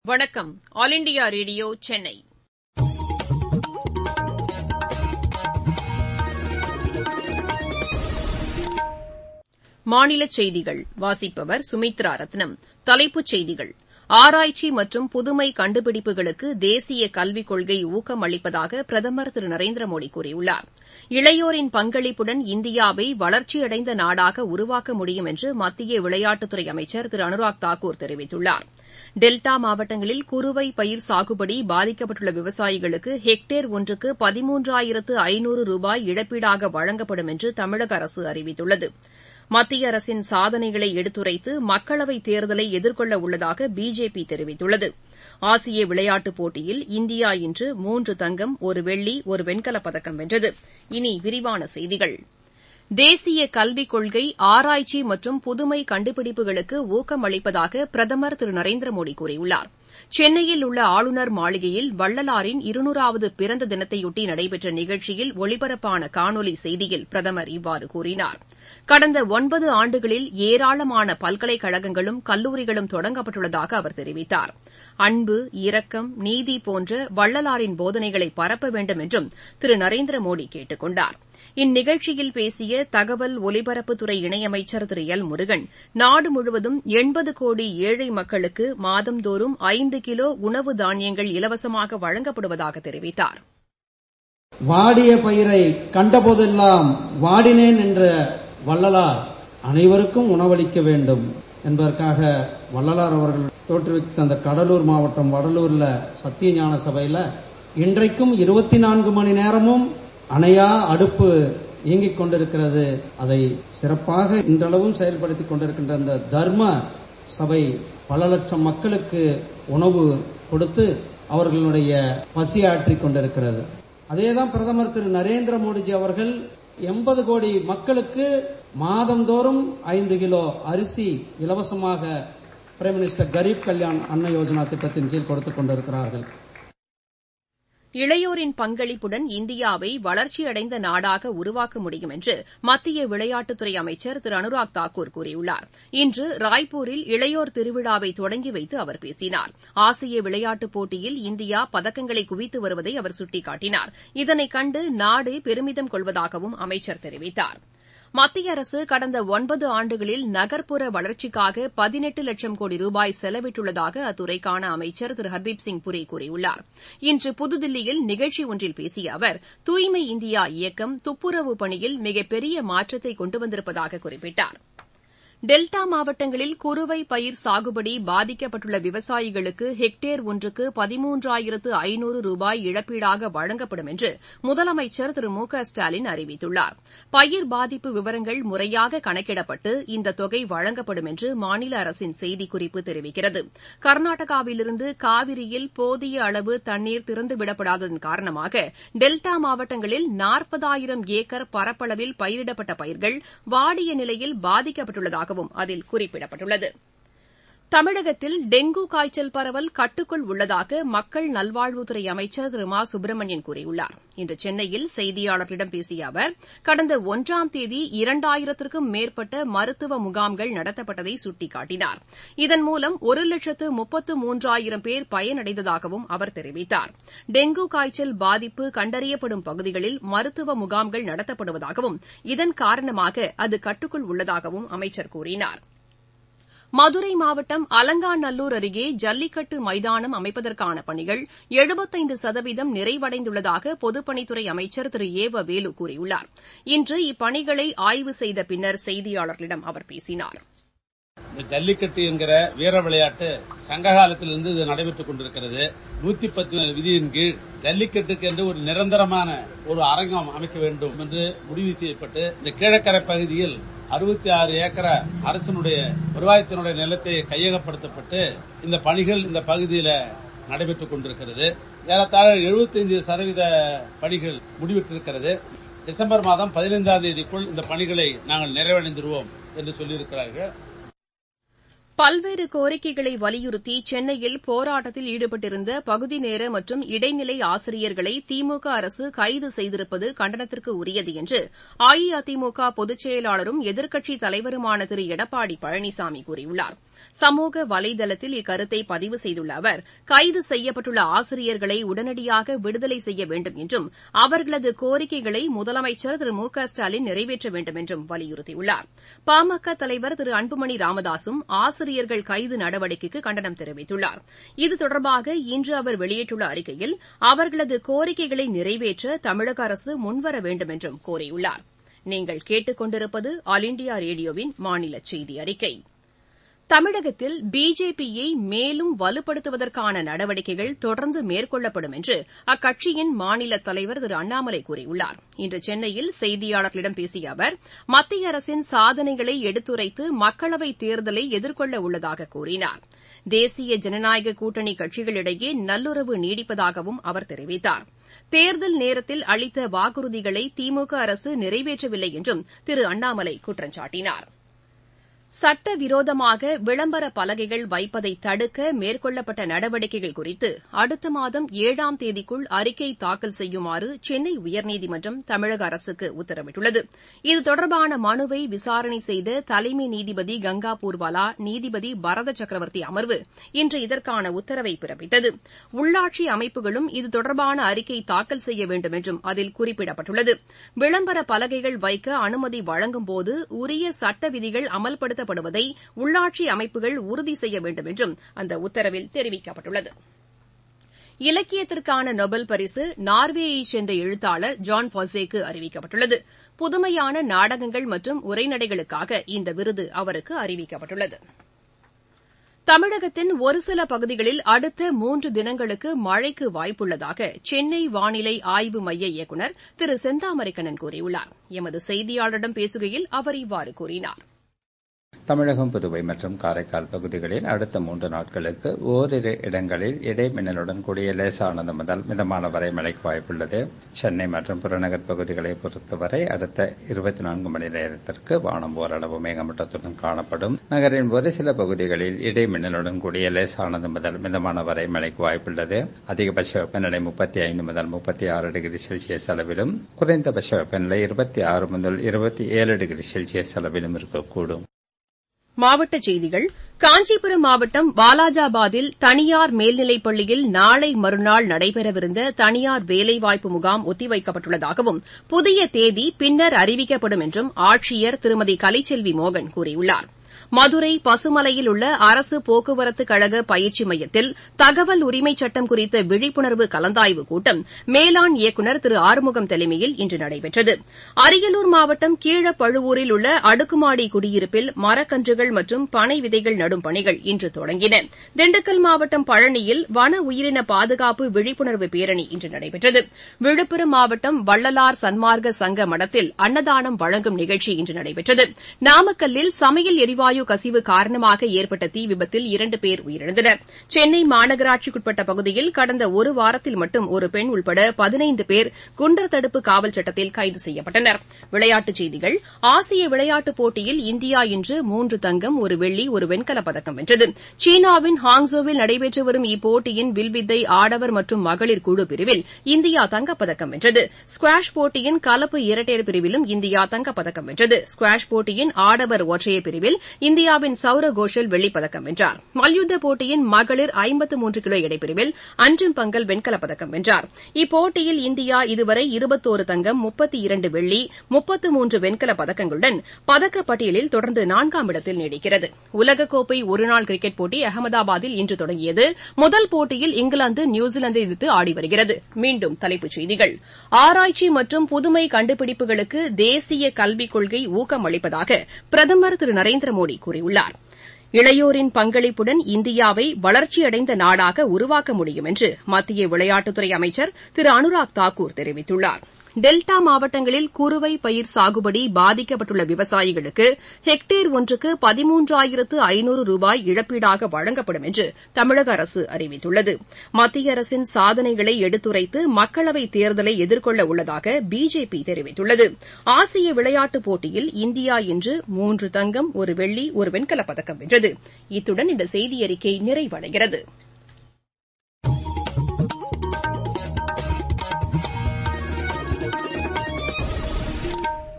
வணக்கம் all India radio Chennai மாநிலச் செய்திகள் வாசிப்பவர் சுமித்ரா ரத்னம் தலைப்புச் செய்திகள் ஆராய்ச்சி மற்றும் புதுமை கண்டுபிடிப்புகளுக்கு தேசிய கல்விக் கொள்கை ஊக்கம் அளிப்பதாக பிரதமர் திரு நரேந்திர மோடி கூறியுள்ளார் இளையோரின் பங்களிப்புடன் இந்தியாவை வளர்ச்சியடைந்த நாடாக உருவாக்க முடியும் என்று மத்திய விளையாட்டுத்துறை அமைச்சர் திரு அனுராக் தாக்கூர் தெரிவித்துள்ளார் டெல்டா மாவட்டங்களில் குறுவை பயிர் சாகுபடி பாதிக்கப்பட்டுள்ள விவசாயிகளுக்கு ஹெக்டேர் ஒன்றுக்கு பதிமூன்றாயிரத்து ஐநூறு ரூபாய் இழப்பீடாக வழங்கப்படும் என்று தமிழக அரசு அறிவித்துள்ளது மத்திய அரசின் சாதனைகளை எடுத்துரைத்து மக்களவைத் தேர்தலை எதிர்கொள்ள உள்ளதாக பிஜேபி தெரிவித்துள்ளது ஆசிய விளையாட்டுப் போட்டியில் இந்தியா இன்று மூன்று தங்கம் ஒரு வெள்ளி ஒரு வெண்கலப் பதக்கம் வென்றது இனி விரிவான செய்திகள் தேசிய கல்விக் கொள்கை ஆராய்ச்சி மற்றும் புதுமை கண்டுபிடிப்புகளுக்கு ஊக்கம் அளிப்பதாக பிரதமர் திரு நரேந்திர மோடி கூறியுள்ளார் சென்னையில் உள்ள ஆளுநர் மாளிகையில் வள்ளலாரின் இருநூறாவது பிறந்த தினத்தையொட்டி நடைபெற்ற நிகழ்ச்சியில் ஒளிபரப்பான காணொலி செய்தியில் பிரதமர் இவ்வாறு கூறினார் கடந்த ஒன்பது ஆண்டுகளில் ஏராளமான பல்கலைக்கழகங்களும் கல்லூரிகளும் தொடங்கப்பட்டுள்ளதாக அவர் தெரிவித்தார் அன்பு இரக்கம் நீதி போன்ற வள்ளலாரின் போதனைகளை பரப்ப வேண்டும் என்றும் திரு நரேந்திர மோடி கேட்டுக் கொண்டார் இந்நிகழ்ச்சியில் பேசிய தகவல் ஒலிபரப்புத்துறை இணையமைச்சர் திரு எல் முருகன் நாடு முழுவதும் எண்பது கோடி ஏழை மக்களுக்கு மாதந்தோறும் ஐந்து கிலோ உணவு தானியங்கள் இலவசமாக வழங்கப்படுவதாக தெரிவித்தார் வாடிய பயிரை கண்டபோதெல்லாம் வாடினேன் என்ற வள்ளலார் அனைவருக்கும் உணவளிக்க வேண்டும் என்பதற்காக வள்ளலார் அவர்கள் தோற்றுவித்த அந்த கடலூர் மாவட்டம் வடலூர்ல சத்தியஞான சபையில இன்றைக்கும் இருபத்தி நான்கு மணி நேரமும் அணையா அடுப்பு இயங்கிக் கொண்டிருக்கிறது அதை சிறப்பாக இன்றளவும் செயல்படுத்திக் கொண்டிருக்கின்ற அந்த தர்ம சபை பல லட்சம் மக்களுக்கு உணவு கொடுத்து அவர்களுடைய பசியாற்றிக் கொண்டிருக்கிறது அதேதான் பிரதமர் திரு நரேந்திர மோடிஜி அவர்கள் எண்பது கோடி மக்களுக்கு மாதந்தோறும் ஐந்து கிலோ அரிசி இலவசமாக பிரைம் மினிஸ்டர் கரீப் கல்யாண் அன்ன யோஜனா திட்டத்தின் கீழ் கொடுத்துக் கொண்டிருக்கிறார்கள் இளையோரின் பங்களிப்புடன் இந்தியாவை வளர்ச்சியடைந்த நாடாக உருவாக்க முடியும் என்று மத்திய விளையாட்டுத்துறை அமைச்சர் திரு அனுராக் தாக்கூர் கூறியுள்ளார் இன்று ராய்ப்பூரில் இளையோர் திருவிழாவை தொடங்கி வைத்து அவர் பேசினார் ஆசிய விளையாட்டுப் போட்டியில் இந்தியா பதக்கங்களை குவித்து வருவதை அவர் சுட்டிக்காட்டினார் இதனைக் கண்டு நாடு பெருமிதம் கொள்வதாகவும் அமைச்சர் தெரிவித்தார் மத்திய அரசு கடந்த ஒன்பது ஆண்டுகளில் நகர்ப்புற வளர்ச்சிக்காக பதினெட்டு லட்சம் கோடி ரூபாய் செலவிட்டுள்ளதாக அத்துறைக்கான அமைச்சர் திரு ஹர்தீப் சிங் புரி கூறியுள்ளார் இன்று புதுதில்லியில் நிகழ்ச்சி ஒன்றில் பேசிய அவர் தூய்மை இந்தியா இயக்கம் துப்புரவு பணியில் மிகப்பெரிய மாற்றத்தை கொண்டு வந்திருப்பதாக குறிப்பிட்டார் டெல்டா மாவட்டங்களில் குறுவை பயிர் சாகுபடி பாதிக்கப்பட்டுள்ள விவசாயிகளுக்கு ஹெக்டேர் ஒன்றுக்கு பதிமூன்றாயிரத்து ஐநூறு ரூபாய் இழப்பீடாக வழங்கப்படும் என்று முதலமைச்சர் திரு மு க ஸ்டாலின் அறிவித்துள்ளார் பயிர் பாதிப்பு விவரங்கள் முறையாக கணக்கிடப்பட்டு இந்த தொகை வழங்கப்படும் என்று மாநில அரசின் செய்திக்குறிப்பு தெரிவிக்கிறது கர்நாடகாவிலிருந்து காவிரியில் போதிய அளவு தண்ணீர் திறந்துவிடப்படாததன் காரணமாக டெல்டா மாவட்டங்களில் நாற்பதாயிரம் ஏக்கர் பரப்பளவில் பயிரிடப்பட்ட பயிர்கள் வாடிய நிலையில் பாதிக்கப்பட்டுள்ளதாக உள்ளதாகவும் அதில் குறிப்பிடப்பட்டுள்ளது தமிழகத்தில் டெங்கு காய்ச்சல் பரவல் கட்டுக்குள் உள்ளதாக மக்கள் நல்வாழ்வுத்துறை அமைச்சர் திரு மா சுப்பிரமணியன் கூறியுள்ளார் இன்று சென்னையில் செய்தியாளர்களிடம் பேசிய அவர் கடந்த ஒன்றாம் தேதி இரண்டாயிரத்திற்கும் மேற்பட்ட மருத்துவ முகாம்கள் நடத்தப்பட்டதை சுட்டிக்காட்டினார் இதன் மூலம் ஒரு லட்சத்து முப்பத்து மூன்றாயிரம் பேர் பயனடைந்ததாகவும் அவர் தெரிவித்தார் டெங்கு காய்ச்சல் பாதிப்பு கண்டறியப்படும் பகுதிகளில் மருத்துவ முகாம்கள் நடத்தப்படுவதாகவும் இதன் காரணமாக அது கட்டுக்குள் உள்ளதாகவும் அமைச்சர் கூறினார் மதுரை மாவட்டம் அலங்காநல்லூர் அருகே ஜல்லிக்கட்டு மைதானம் அமைப்பதற்கான பணிகள் எழுபத்தைந்து சதவீதம் நிறைவடைந்துள்ளதாக பொதுப்பணித்துறை அமைச்சர் திரு ஏ வ வேலு கூறியுள்ளார் இன்று இப்பணிகளை ஆய்வு செய்த பின்னர் செய்தியாளர்களிடம் அவர் பேசினார் இந்த ஜல்லிக்கட்டு என்கிற வீர விளையாட்டு சங்க காலத்திலிருந்து இது நடைபெற்றுக் கொண்டிருக்கிறது நூத்தி பத்து விதியின் கீழ் ஜல்லிக்கட்டுக்கு என்று ஒரு நிரந்தரமான ஒரு அரங்கம் அமைக்க வேண்டும் என்று முடிவு செய்யப்பட்டு இந்த கீழக்கரை பகுதியில் அறுபத்தி ஆறு ஏக்கர அரசனுடைய வருவாயத்தினுடைய நிலத்தை கையகப்படுத்தப்பட்டு இந்த பணிகள் இந்த பகுதியில் நடைபெற்றுக் கொண்டிருக்கிறது ஏறத்தாழ எழுபத்தைந்து சதவீத பணிகள் முடிவிட்டிருக்கிறது டிசம்பர் மாதம் பதினைந்தாம் தேதிக்குள் இந்த பணிகளை நாங்கள் நிறைவடைந்துருவோம் என்று சொல்லியிருக்கிறார்கள் பல்வேறு கோரிக்கைகளை வலியுறுத்தி சென்னையில் போராட்டத்தில் ஈடுபட்டிருந்த பகுதி நேர மற்றும் இடைநிலை ஆசிரியர்களை திமுக அரசு கைது செய்திருப்பது கண்டனத்திற்கு உரியது என்று அஇஅதிமுக பொதுச் செயலாளரும் எதிர்க்கட்சித் தலைவருமான திரு எடப்பாடி பழனிசாமி கூறியுள்ளார் சமூக வலைதளத்தில் இக்கருத்தை பதிவு செய்துள்ள அவர் கைது செய்யப்பட்டுள்ள ஆசிரியர்களை உடனடியாக விடுதலை செய்ய வேண்டும் என்றும் அவர்களது கோரிக்கைகளை முதலமைச்சர் திரு மு க ஸ்டாலின் நிறைவேற்ற வேண்டும் என்றும் வலியுறுத்தியுள்ளார் பாமக தலைவர் திரு அன்புமணி ராமதாசும் ஆசிரியர்கள் கைது நடவடிக்கைக்கு கண்டனம் தெரிவித்துள்ளார் இது தொடர்பாக இன்று அவர் வெளியிட்டுள்ள அறிக்கையில் அவர்களது கோரிக்கைகளை நிறைவேற்ற தமிழக அரசு முன்வர வேண்டும் என்றும் கோரியுள்ளார் நீங்கள் கேட்டுக் கொண்டிருப்பது ஆல் இண்டியா ரேடியோவின் மாநில செய்தி அறிக்கை தமிழகத்தில் பிஜேபியை மேலும் வலுப்படுத்துவதற்கான நடவடிக்கைகள் தொடர்ந்து மேற்கொள்ளப்படும் என்று அக்கட்சியின் மாநில தலைவர் திரு அண்ணாமலை கூறியுள்ளார் இன்று சென்னையில் செய்தியாளர்களிடம் பேசிய அவர் மத்திய அரசின் சாதனைகளை எடுத்துரைத்து மக்களவைத் தேர்தலை எதிர்கொள்ள உள்ளதாக கூறினார் தேசிய ஜனநாயக கூட்டணி கட்சிகளிடையே நல்லுறவு நீடிப்பதாகவும் அவர் தெரிவித்தார் தேர்தல் நேரத்தில் அளித்த வாக்குறுதிகளை திமுக அரசு நிறைவேற்றவில்லை என்றும் திரு அண்ணாமலை குற்றம் சாட்டினார் சட்டவிரோதமாக விளம்பர பலகைகள் வைப்பதை தடுக்க மேற்கொள்ளப்பட்ட நடவடிக்கைகள் குறித்து அடுத்த மாதம் ஏழாம் தேதிக்குள் அறிக்கை தாக்கல் செய்யுமாறு சென்னை உயர்நீதிமன்றம் தமிழக அரசுக்கு உத்தரவிட்டுள்ளது இது தொடர்பான மனுவை விசாரணை செய்த தலைமை நீதிபதி கங்கா பூர்வாலா நீதிபதி பரத சக்கரவர்த்தி அமர்வு இன்று இதற்கான உத்தரவை பிறப்பித்தது உள்ளாட்சி அமைப்புகளும் இது தொடர்பான அறிக்கை தாக்கல் செய்ய வேண்டும் என்றும் அதில் குறிப்பிடப்பட்டுள்ளது விளம்பர பலகைகள் வைக்க அனுமதி வழங்கும்போது உரிய சட்ட விதிகள் அமல்படுத்த நடத்தப்படுவதை உள்ளாட்சி அமைப்புகள் உறுதி செய்ய வேண்டும் என்றும் அந்த உத்தரவில் தெரிவிக்கப்பட்டுள்ளது இலக்கியத்திற்கான நொபல் பரிசு நார்வேயைச் சேர்ந்த எழுத்தாளர் ஜான் ஃபாசேக்கு அறிவிக்கப்பட்டுள்ளது புதுமையான நாடகங்கள் மற்றும் உரைநடைகளுக்காக இந்த விருது அவருக்கு அறிவிக்கப்பட்டுள்ளது தமிழகத்தின் ஒருசில பகுதிகளில் அடுத்த மூன்று தினங்களுக்கு மழைக்கு வாய்ப்புள்ளதாக சென்னை வானிலை ஆய்வு மைய இயக்குநர் திரு செந்தாமரைக்கண்ணன் கூறியுள்ளார் எமது செய்தியாளரிடம் பேசுகையில் அவர் இவ்வாறு கூறினார் தமிழகம் புதுவை மற்றும் காரைக்கால் பகுதிகளில் அடுத்த மூன்று நாட்களுக்கு ஓரிரு இடங்களில் இடைமின்னலுடன் கூடிய லேசானது முதல் மிதமான வரை மழைக்கு வாய்ப்புள்ளது சென்னை மற்றும் புறநகர் பகுதிகளை பொறுத்தவரை அடுத்த இருபத்தி நான்கு மணி நேரத்திற்கு வானம் ஓரளவு மேகமூட்டத்துடன் காணப்படும் நகரின் ஒரு சில பகுதிகளில் இடைமின்னலுடன் கூடிய லேசானது முதல் மிதமான வரை மழைக்கு வாய்ப்புள்ளது அதிகபட்ச வெப்பநிலை முப்பத்தி ஐந்து முதல் முப்பத்தி ஆறு டிகிரி செல்சியஸ் அளவிலும் குறைந்தபட்ச வெப்பநிலை இருபத்தி ஆறு முதல் இருபத்தி ஏழு டிகிரி செல்சியஸ் அளவிலும் இருக்கக்கூடும் மாவட்டச் செய்திகள் காஞ்சிபுரம் மாவட்டம் வாலாஜாபாத்தில் தனியார் மேல்நிலைப் பள்ளியில் நாளை மறுநாள் நடைபெறவிருந்த தனியார் வேலைவாய்ப்பு முகாம் ஒத்திவைக்கப்பட்டுள்ளதாகவும் புதிய தேதி பின்னர் அறிவிக்கப்படும் என்றும் ஆட்சியர் திருமதி கலைச்செல்வி மோகன் கூறியுள்ளார் மதுரை பசுமலையில் உள்ள அரசு போக்குவரத்து கழக பயிற்சி மையத்தில் தகவல் உரிமைச் சட்டம் குறித்த விழிப்புணர்வு கலந்தாய்வு கூட்டம் மேலாண் இயக்குநர் திரு ஆறுமுகம் தலைமையில் இன்று நடைபெற்றது அரியலூர் மாவட்டம் கீழப்பழுவூரில் உள்ள அடுக்குமாடி குடியிருப்பில் மரக்கன்றுகள் மற்றும் பனை விதைகள் நடும் பணிகள் இன்று தொடங்கின திண்டுக்கல் மாவட்டம் பழனியில் வன உயிரின பாதுகாப்பு விழிப்புணர்வு பேரணி இன்று நடைபெற்றது விழுப்புரம் மாவட்டம் வள்ளலார் சன்மார்க்க சங்க மடத்தில் அன்னதானம் வழங்கும் நிகழ்ச்சி இன்று நடைபெற்றது நாமக்கல்லில் சமையல் எரிவாயு கசிவு காரணமாக ஏற்பட்ட தீ விபத்தில் இரண்டு பேர் உயிரிழந்தனர் சென்னை மாநகராட்சிக்குட்பட்ட பகுதியில் கடந்த ஒரு வாரத்தில் மட்டும் ஒரு பெண் உட்பட பதினைந்து பேர் குண்டர் தடுப்பு காவல் சட்டத்தில் கைது செய்யப்பட்டனர் விளையாட்டுச் செய்திகள் ஆசிய விளையாட்டுப் போட்டியில் இந்தியா இன்று மூன்று தங்கம் ஒரு வெள்ளி ஒரு வெண்கலப் பதக்கம் வென்றது சீனாவின் ஹாங்ஸோவில் நடைபெற்று வரும் இப்போட்டியின் வில்வித்தை ஆடவர் மற்றும் மகளிர் குழு பிரிவில் இந்தியா தங்கப்பதக்கம் வென்றது ஸ்குவாஷ் போட்டியின் கலப்பு இரட்டையர் பிரிவிலும் இந்தியா தங்கப்பதக்கம் வென்றது ஸ்குவாஷ் போட்டியின் ஆடவர் ஒற்றையர் பிரிவில் இந்தியாவின் சௌரவ் கோஷல் வெள்ளிப்பதக்கம் வென்றார் மல்யுத்த போட்டியின் மகளிர் ஐம்பத்து மூன்று கிலோ எடைப்பிரிவில் அன்றும் பங்கல் வெண்கலப் பதக்கம் வென்றார் இப்போட்டியில் இந்தியா இதுவரை இருபத்தோரு தங்கம் முப்பத்தி இரண்டு வெள்ளி முப்பத்து மூன்று வெண்கலப் பதக்கங்களுடன் பதக்கப்பட்டியலில் தொடர்ந்து நான்காம் இடத்தில் நீடிக்கிறது உலகக்கோப்பை ஒருநாள் கிரிக்கெட் போட்டி அகமதாபாத்தில் இன்று தொடங்கியது முதல் போட்டியில் இங்கிலாந்து நியூசிலாந்தை எதிர்த்து ஆடி வருகிறது மீண்டும் தலைப்புச் செய்திகள் ஆராய்ச்சி மற்றும் புதுமை கண்டுபிடிப்புகளுக்கு தேசிய கல்விக் கொள்கை ஊக்கம் அளிப்பதாக பிரதமர் திரு நரேந்திர மோடி கூறியுள்ளார் இளையோரின் பங்களிப்புடன் இந்தியாவை வளர்ச்சியடைந்த நாடாக உருவாக்க முடியும் என்று மத்திய விளையாட்டுத்துறை அமைச்சர் திரு அனுராக் தாக்கூர் தெரிவித்துள்ளார் டெல்டா மாவட்டங்களில் குறுவை பயிர் சாகுபடி பாதிக்கப்பட்டுள்ள விவசாயிகளுக்கு ஹெக்டேர் ஒன்றுக்கு பதிமூன்றாயிரத்து ஐநூறு ரூபாய் இழப்பீடாக வழங்கப்படும் என்று தமிழக அரசு அறிவித்துள்ளது மத்திய அரசின் சாதனைகளை எடுத்துரைத்து மக்களவைத் தேர்தலை எதிர்கொள்ள உள்ளதாக பிஜேபி தெரிவித்துள்ளது ஆசிய விளையாட்டுப் போட்டியில் இந்தியா இன்று மூன்று தங்கம் ஒரு வெள்ளி ஒரு வெண்கலப் பதக்கம் வென்றது இத்துடன் இந்த செய்தியறிக்கை நிறைவடைகிறது